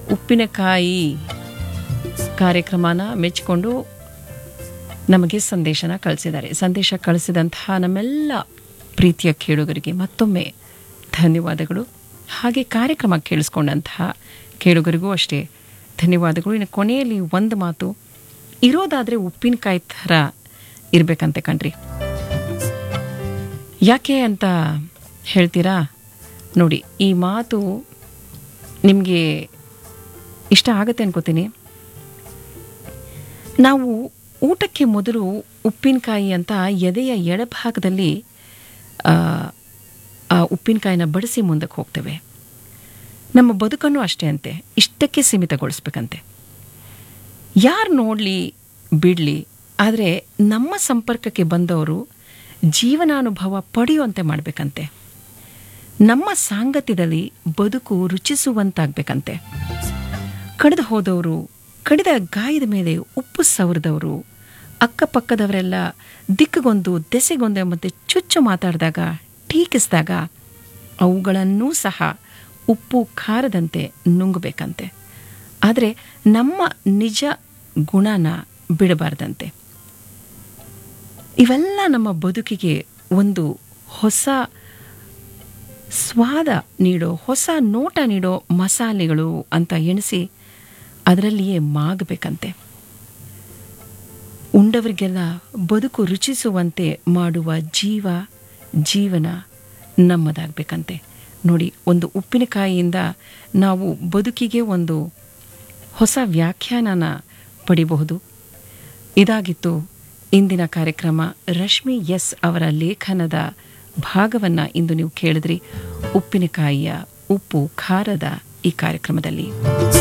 ಉಪ್ಪಿನಕಾಯಿ ಕಾರ್ಯಕ್ರಮನ ಮೆಚ್ಚಿಕೊಂಡು ನಮಗೆ ಸಂದೇಶನ ಕಳಿಸಿದ್ದಾರೆ ಸಂದೇಶ ಕಳಿಸಿದಂತಹ ನಮ್ಮೆಲ್ಲ ಪ್ರೀತಿಯ ಕೇಳುಗರಿಗೆ ಮತ್ತೊಮ್ಮೆ ಧನ್ಯವಾದಗಳು ಹಾಗೆ ಕಾರ್ಯಕ್ರಮ ಕೇಳಿಸ್ಕೊಂಡಂತಹ ಕೇಳುಗರಿಗೂ ಅಷ್ಟೇ ಧನ್ಯವಾದಗಳು ಇನ್ನು ಕೊನೆಯಲ್ಲಿ ಒಂದು ಮಾತು ಇರೋದಾದರೆ ಉಪ್ಪಿನಕಾಯಿ ಥರ ಇರಬೇಕಂತೆ ಕಣ್ರಿ ಯಾಕೆ ಅಂತ ಹೇಳ್ತೀರಾ ನೋಡಿ ಈ ಮಾತು ನಿಮಗೆ ಇಷ್ಟ ಆಗತ್ತೆ ಅನ್ಕೋತೀನಿ ನಾವು ಊಟಕ್ಕೆ ಮೊದಲು ಉಪ್ಪಿನಕಾಯಿ ಅಂತ ಎದೆಯ ಎಡಭಾಗದಲ್ಲಿ ಆ, ಆ ಉಪ್ಪಿನಕಾಯಿನ ಬಡಿಸಿ ಮುಂದಕ್ಕೆ ಹೋಗ್ತೇವೆ ನಮ್ಮ ಬದುಕನ್ನು ಅಷ್ಟೇ ಅಂತೆ ಇಷ್ಟಕ್ಕೆ ಸೀಮಿತಗೊಳಿಸ್ಬೇಕಂತೆ ಯಾರು ನೋಡಲಿ ಬಿಡಲಿ ಆದರೆ ನಮ್ಮ ಸಂಪರ್ಕಕ್ಕೆ ಬಂದವರು ಜೀವನಾನುಭವ ಪಡೆಯುವಂತೆ ಮಾಡಬೇಕಂತೆ ನಮ್ಮ ಸಾಂಗತ್ಯದಲ್ಲಿ ಬದುಕು ರುಚಿಸುವಂತಾಗಬೇಕಂತೆ ಕಡಿದು ಹೋದವರು ಕಡಿದ ಗಾಯದ ಮೇಲೆ ಉಪ್ಪು ಸವರಿದವರು ಅಕ್ಕಪಕ್ಕದವರೆಲ್ಲ ದಿಕ್ಕಗೊಂದು ದೆಸೆಗೊಂದು ಮತ್ತೆ ಚುಚ್ಚು ಮಾತಾಡಿದಾಗ ಟೀಕಿಸಿದಾಗ ಅವುಗಳನ್ನೂ ಸಹ ಉಪ್ಪು ಖಾರದಂತೆ ನುಂಗಬೇಕಂತೆ ಆದರೆ ನಮ್ಮ ನಿಜ ಗುಣನ ಬಿಡಬಾರ್ದಂತೆ ಇವೆಲ್ಲ ನಮ್ಮ ಬದುಕಿಗೆ ಒಂದು ಹೊಸ ಸ್ವಾದ ನೀಡೋ ಹೊಸ ನೋಟ ನೀಡೋ ಮಸಾಲೆಗಳು ಅಂತ ಎಣಿಸಿ ಅದರಲ್ಲಿಯೇ ಮಾಗಬೇಕಂತೆ ಉಂಡವರಿಗೆಲ್ಲ ಬದುಕು ರುಚಿಸುವಂತೆ ಮಾಡುವ ಜೀವ ಜೀವನ ನಮ್ಮದಾಗಬೇಕಂತೆ ನೋಡಿ ಒಂದು ಉಪ್ಪಿನಕಾಯಿಯಿಂದ ನಾವು ಬದುಕಿಗೆ ಒಂದು ಹೊಸ ವ್ಯಾಖ್ಯಾನನ ಪಡಿಬಹುದು ಇದಾಗಿತ್ತು ಇಂದಿನ ಕಾರ್ಯಕ್ರಮ ರಶ್ಮಿ ಎಸ್ ಅವರ ಲೇಖನದ ಭಾಗವನ್ನು ಇಂದು ನೀವು ಕೇಳಿದ್ರಿ ಉಪ್ಪಿನಕಾಯಿಯ ಉಪ್ಪು ಖಾರದ ಈ ಕಾರ್ಯಕ್ರಮದಲ್ಲಿ